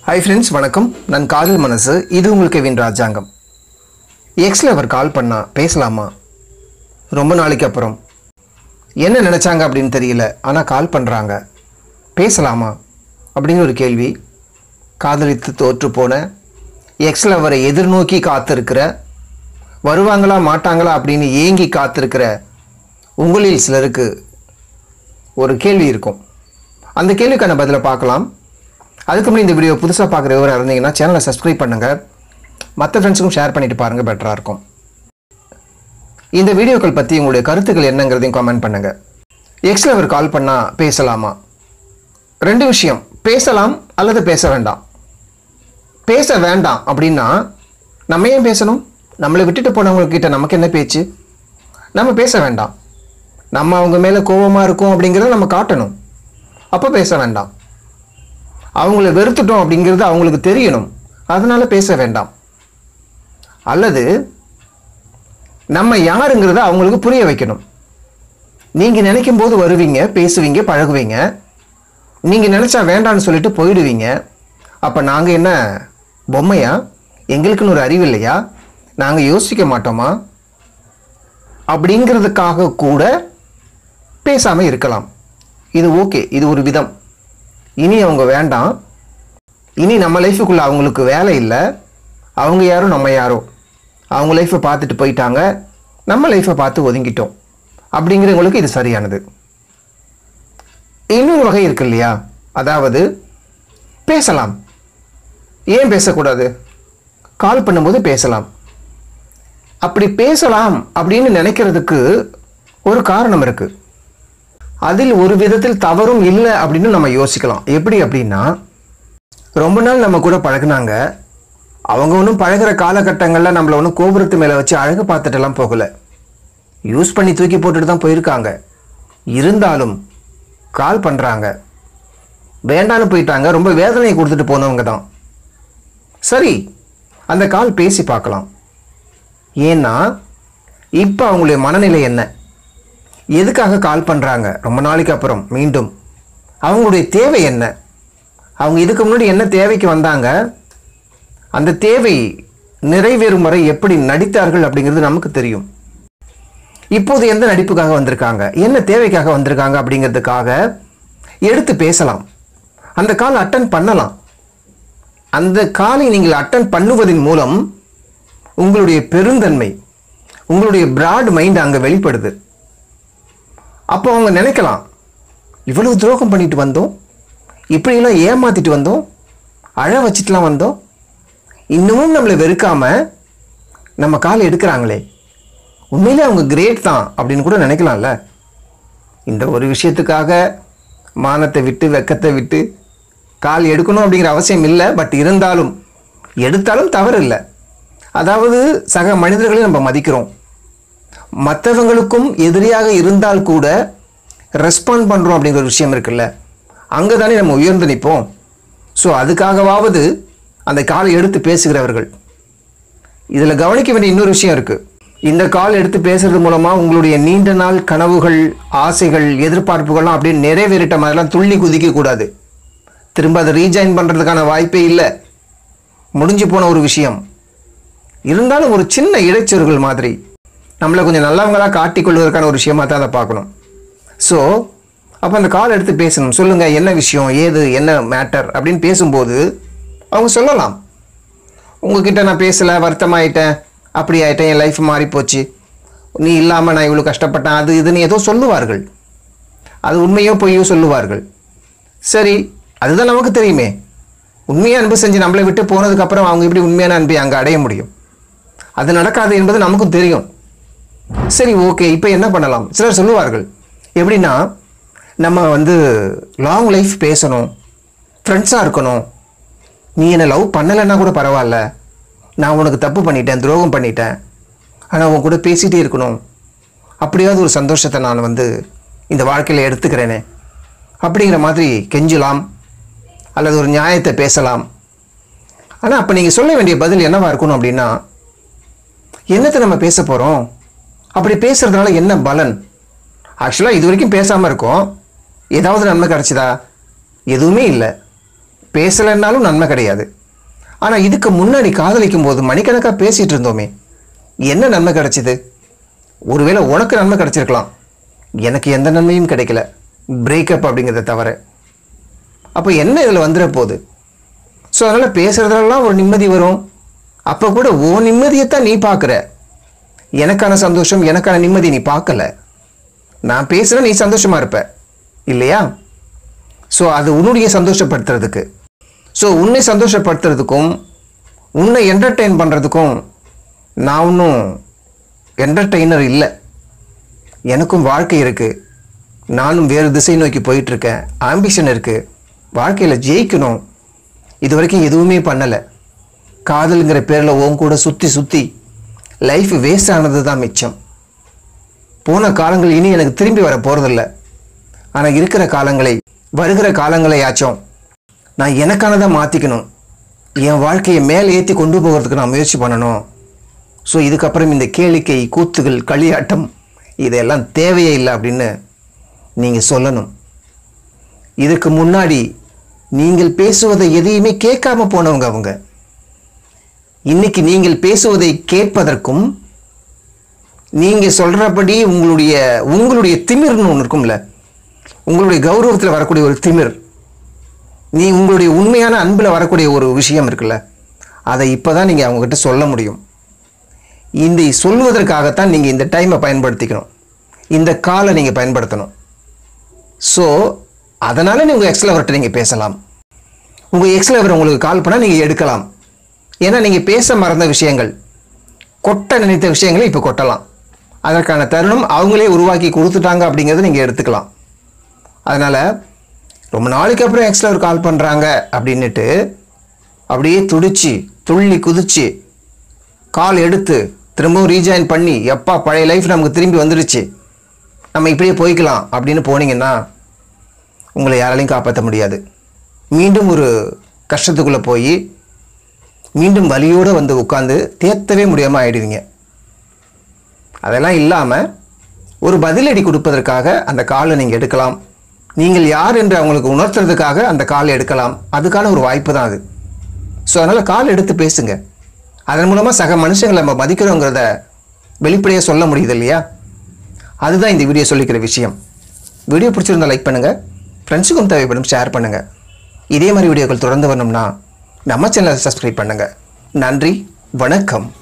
hi friends வணக்கம் நான் காதல் மனசு இது உங்கள் கெவின் ராஜாங்கம் எக்ஸில் அவர் கால் பண்ணா பேசலாமா ரொம்ப நாளைக்கு அப்புறம் என்ன நினச்சாங்க அப்படின்னு தெரியல ஆனால் கால் பண்ணுறாங்க பேசலாமா அப்படின்னு ஒரு கேள்வி காதலித்து தோற்று போன எக்ஸில் அவரை எதிர்நோக்கி காத்திருக்கிற வருவாங்களா மாட்டாங்களா அப்படின்னு ஏங்கி காத்திருக்கிற உங்களில் சிலருக்கு ஒரு கேள்வி இருக்கும் அந்த கேள்விக்கான பதிலை பார்க்கலாம் அதுக்கு முன்னாடி இந்த வீடியோ புதுசாக பார்க்குற விவரம் இருந்தீங்கன்னா சேனலை சப்ஸ்கிரைப் பண்ணுங்கள் மற்ற ஃப்ரெண்ட்ஸுக்கும் ஷேர் பண்ணிட்டு பாருங்கள் பெட்டராக இருக்கும் இந்த வீடியோக்கள் பற்றி உங்களுடைய கருத்துக்கள் என்னங்கிறதையும் கமெண்ட் பண்ணுங்கள் எக்ஸில் அவர் கால் பண்ணால் பேசலாமா ரெண்டு விஷயம் பேசலாம் அல்லது பேச வேண்டாம் பேச வேண்டாம் அப்படின்னா நம்ம ஏன் பேசணும் நம்மளை விட்டுட்டு போனவங்கக்கிட்ட நமக்கு என்ன பேச்சு நம்ம பேச வேண்டாம் நம்ம அவங்க மேலே கோபமாக இருக்கோம் அப்படிங்கிறத நம்ம காட்டணும் அப்போ பேச வேண்டாம் அவங்கள வெறுத்துட்டோம் அப்படிங்கிறது அவங்களுக்கு தெரியணும் அதனால பேச வேண்டாம் அல்லது நம்ம யாருங்கிறத அவங்களுக்கு புரிய வைக்கணும் நீங்கள் நினைக்கும் போது வருவீங்க பேசுவீங்க பழகுவீங்க நீங்கள் நினச்சா வேண்டான்னு சொல்லிட்டு போயிடுவீங்க அப்போ நாங்கள் என்ன பொம்மையா எங்களுக்குன்னு ஒரு அறிவு இல்லையா நாங்கள் யோசிக்க மாட்டோமா அப்படிங்கிறதுக்காக கூட பேசாமல் இருக்கலாம் இது ஓகே இது ஒரு விதம் இனி அவங்க வேண்டாம் இனி நம்ம லைஃபுக்குள்ளே அவங்களுக்கு வேலை இல்லை அவங்க யாரும் நம்ம யாரோ அவங்க லைஃப்பை பார்த்துட்டு போயிட்டாங்க நம்ம லைஃப்பை பார்த்து ஒதுங்கிட்டோம் அப்படிங்கிறவங்களுக்கு இது சரியானது இன்னொரு வகை இருக்கு இல்லையா அதாவது பேசலாம் ஏன் பேசக்கூடாது கால் பண்ணும்போது பேசலாம் அப்படி பேசலாம் அப்படின்னு நினைக்கிறதுக்கு ஒரு காரணம் இருக்குது அதில் ஒரு விதத்தில் தவறும் இல்லை அப்படின்னு நம்ம யோசிக்கலாம் எப்படி அப்படின்னா ரொம்ப நாள் நம்ம கூட பழகுனாங்க அவங்க ஒன்றும் பழகுற காலகட்டங்களில் நம்மளை ஒன்றும் கோபுரத்து மேலே வச்சு அழகு பார்த்துட்டெல்லாம் போகலை யூஸ் பண்ணி தூக்கி போட்டுட்டு தான் போயிருக்காங்க இருந்தாலும் கால் பண்ணுறாங்க வேண்டான்னு போயிட்டாங்க ரொம்ப வேதனையை கொடுத்துட்டு போனவங்க தான் சரி அந்த கால் பேசி பார்க்கலாம் ஏன்னா இப்போ அவங்களுடைய மனநிலை என்ன எதுக்காக கால் பண்ணுறாங்க ரொம்ப நாளைக்கு அப்புறம் மீண்டும் அவங்களுடைய தேவை என்ன அவங்க இதுக்கு முன்னாடி என்ன தேவைக்கு வந்தாங்க அந்த தேவை நிறைவேறும் வரை எப்படி நடித்தார்கள் அப்படிங்கிறது நமக்கு தெரியும் இப்போது எந்த நடிப்புக்காக வந்திருக்காங்க என்ன தேவைக்காக வந்திருக்காங்க அப்படிங்கிறதுக்காக எடுத்து பேசலாம் அந்த கால் அட்டன் பண்ணலாம் அந்த காலை நீங்கள் அட்டன் பண்ணுவதன் மூலம் உங்களுடைய பெருந்தன்மை உங்களுடைய பிராட் மைண்ட் அங்கே வெளிப்படுது அப்போ அவங்க நினைக்கலாம் இவ்வளவு துரோகம் பண்ணிட்டு வந்தோம் இப்படியெல்லாம் ஏமாத்திட்டு வந்தோம் அழ வச்சுட்டுலாம் வந்தோம் இன்னமும் நம்மளை வெறுக்காம நம்ம கால் எடுக்கிறாங்களே உண்மையிலே அவங்க கிரேட் தான் அப்படின்னு கூட நினைக்கலாம்ல இந்த ஒரு விஷயத்துக்காக மானத்தை விட்டு வெக்கத்தை விட்டு கால் எடுக்கணும் அப்படிங்கிற அவசியம் இல்லை பட் இருந்தாலும் எடுத்தாலும் தவறு இல்லை அதாவது சக மனிதர்களையும் நம்ம மதிக்கிறோம் மற்றவங்களுக்கும் எதிரியாக இருந்தால் கூட ரெஸ்பாண்ட் பண்ணுறோம் அப்படிங்கிற ஒரு விஷயம் இருக்குல்ல அங்கே தானே நம்ம உயர்ந்து நிற்போம் ஸோ அதுக்காகவாவது அந்த காலை எடுத்து பேசுகிறவர்கள் இதில் கவனிக்க வேண்டிய இன்னொரு விஷயம் இருக்குது இந்த கால் எடுத்து பேசுறது மூலமாக உங்களுடைய நீண்ட நாள் கனவுகள் ஆசைகள் எதிர்பார்ப்புகள்லாம் அப்படியே நிறைவேறிட்ட மாதிரிலாம் துள்ளி குதிக்கக்கூடாது திரும்ப அதை ரீஜாயின் பண்ணுறதுக்கான வாய்ப்பே இல்லை முடிஞ்சு போன ஒரு விஷயம் இருந்தாலும் ஒரு சின்ன இடைச்சொல்கள் மாதிரி நம்மளை கொஞ்சம் நல்லவங்களாக காட்டிக்கொள்வதற்கான ஒரு விஷயமா தான் அதை பார்க்கணும் ஸோ அப்போ அந்த கால் எடுத்து பேசணும் சொல்லுங்கள் என்ன விஷயம் ஏது என்ன மேட்டர் அப்படின்னு பேசும்போது அவங்க சொல்லலாம் உங்ககிட்ட நான் பேசலை வருத்தமாயிட்டேன் அப்படி ஆயிட்டேன் என் லைஃப் மாறி போச்சு நீ இல்லாமல் நான் இவ்வளோ கஷ்டப்பட்டேன் அது இதுன்னு ஏதோ சொல்லுவார்கள் அது உண்மையோ பொய்யோ சொல்லுவார்கள் சரி அதுதான் நமக்கு தெரியுமே உண்மையாக அன்பு செஞ்சு நம்மளை விட்டு போனதுக்கப்புறம் அவங்க எப்படி உண்மையான அன்பை அங்கே அடைய முடியும் அது நடக்காது என்பது நமக்கும் தெரியும் சரி ஓகே இப்போ என்ன பண்ணலாம் சிலர் சொல்லுவார்கள் எப்படின்னா நம்ம வந்து லாங் லைஃப் பேசணும் ஃப்ரெண்ட்ஸாக இருக்கணும் நீ என்னை லவ் பண்ணலைன்னா கூட பரவாயில்ல நான் உனக்கு தப்பு பண்ணிட்டேன் துரோகம் பண்ணிட்டேன் ஆனால் உன் கூட பேசிகிட்டே இருக்கணும் அப்படியாவது ஒரு சந்தோஷத்தை நான் வந்து இந்த வாழ்க்கையில் எடுத்துக்கிறேனே அப்படிங்கிற மாதிரி கெஞ்சலாம் அல்லது ஒரு நியாயத்தை பேசலாம் ஆனால் அப்போ நீங்கள் சொல்ல வேண்டிய பதில் என்னவா இருக்கணும் அப்படின்னா என்னத்தை நம்ம பேச போகிறோம் அப்படி பேசுறதுனால என்ன பலன் ஆக்சுவலாக இது வரைக்கும் பேசாமல் இருக்கோம் ஏதாவது நன்மை கிடச்சிதா எதுவுமே இல்லை பேசலைன்னாலும் நன்மை கிடையாது ஆனால் இதுக்கு முன்னாடி காதலிக்கும் போது மணிக்கணக்காக பேசிகிட்டு இருந்தோமே என்ன நன்மை கிடைச்சிது ஒருவேளை உனக்கு நன்மை கிடைச்சிருக்கலாம் எனக்கு எந்த நன்மையும் கிடைக்கல பிரேக்கப் அப்படிங்கிறத தவிர அப்போ என்ன இதில் வந்துட போகுது ஸோ அதனால் பேசுகிறதுலாம் ஒரு நிம்மதி வரும் அப்போ கூட ஓ நிம்மதியைத்தான் நீ பார்க்குற எனக்கான சந்தோஷம் எனக்கான நிம்மதி நீ பார்க்கல நான் பேசுகிறேன் நீ சந்தோஷமா இருப்ப இல்லையா ஸோ அது உன்னுடைய சந்தோஷப்படுத்துறதுக்கு ஸோ உன்னை சந்தோஷப்படுத்துறதுக்கும் உன்னை என்டர்டெயின் பண்ணுறதுக்கும் நான் ஒன்றும் என்டர்டெய்னர் இல்லை எனக்கும் வாழ்க்கை இருக்குது நானும் வேறு திசை நோக்கி போயிட்டுருக்கேன் ஆம்பிஷன் இருக்குது வாழ்க்கையில் ஜெயிக்கணும் இது வரைக்கும் எதுவுமே பண்ணலை காதலுங்கிற பேரில் உன் கூட சுற்றி சுற்றி லைஃப் வேஸ்ட் ஆனது தான் மிச்சம் போன காலங்கள் இனி எனக்கு திரும்பி வர போகிறதில்ல ஆனால் இருக்கிற காலங்களை வருகிற காலங்களையாச்சும் நான் எனக்கானதை மாற்றிக்கணும் என் வாழ்க்கையை மேலே ஏற்றி கொண்டு போகிறதுக்கு நான் முயற்சி பண்ணணும் ஸோ இதுக்கப்புறம் இந்த கேளிக்கை கூத்துகள் களியாட்டம் இதெல்லாம் தேவையே இல்லை அப்படின்னு நீங்கள் சொல்லணும் இதுக்கு முன்னாடி நீங்கள் பேசுவதை எதையுமே கேட்காம போனவங்க அவங்க இன்னைக்கு நீங்கள் பேசுவதை கேட்பதற்கும் நீங்கள் சொல்கிறபடி உங்களுடைய உங்களுடைய திமிர்னு ஒன்று இருக்கும்ல உங்களுடைய கௌரவத்தில் வரக்கூடிய ஒரு திமிர் நீ உங்களுடைய உண்மையான அன்பில் வரக்கூடிய ஒரு விஷயம் இருக்குல்ல அதை இப்போ தான் நீங்கள் அவங்கக்கிட்ட சொல்ல முடியும் இந்த சொல்வதற்காகத்தான் நீங்கள் இந்த டைமை பயன்படுத்திக்கணும் இந்த காலை நீங்கள் பயன்படுத்தணும் ஸோ அதனால் நீங்கள் எக்ஸ்லவர்கிட்ட நீங்கள் பேசலாம் உங்கள் எக்ஸ்லவர் உங்களுக்கு கால் பண்ணால் நீங்கள் எடுக்கலாம் ஏன்னா நீங்கள் பேச மறந்த விஷயங்கள் கொட்ட நினைத்த விஷயங்களை இப்போ கொட்டலாம் அதற்கான தருணம் அவங்களே உருவாக்கி கொடுத்துட்டாங்க அப்படிங்கிறத நீங்கள் எடுத்துக்கலாம் அதனால் ரொம்ப நாளைக்கு அப்புறம் எக்ஸ்லவர் கால் பண்ணுறாங்க அப்படின்னுட்டு அப்படியே துடிச்சு துள்ளி குதிச்சு கால் எடுத்து திரும்பவும் ரீஜாயின் பண்ணி எப்பா பழைய லைஃப் நமக்கு திரும்பி வந்துடுச்சு நம்ம இப்படியே போய்க்கலாம் அப்படின்னு போனீங்கன்னா உங்களை யாராலையும் காப்பாற்ற முடியாது மீண்டும் ஒரு கஷ்டத்துக்குள்ளே போய் மீண்டும் வலியோடு வந்து உட்காந்து தேத்தவே முடியாமல் ஆயிடுவீங்க அதெல்லாம் இல்லாமல் ஒரு பதிலடி கொடுப்பதற்காக அந்த காலை நீங்கள் எடுக்கலாம் நீங்கள் யார் என்று அவங்களுக்கு உணர்த்துறதுக்காக அந்த காலை எடுக்கலாம் அதுக்கான ஒரு வாய்ப்பு தான் அது ஸோ அதனால் கால் எடுத்து பேசுங்க அதன் மூலமாக சக மனுஷங்களை நம்ம மதிக்கிறோங்கிறத வெளிப்படையாக சொல்ல முடியுது இல்லையா அதுதான் இந்த வீடியோ சொல்லிக்கிற விஷயம் வீடியோ பிடிச்சிருந்தா லைக் பண்ணுங்கள் ஃப்ரெண்ட்ஸுக்கும் தேவைப்படும் ஷேர் பண்ணுங்கள் இதே மாதிரி வீடியோக்கள் தொடர்ந்து வரணும்னா நம்ம சேனலை சப்ஸ்கிரைப் பண்ணுங்கள் நன்றி வணக்கம்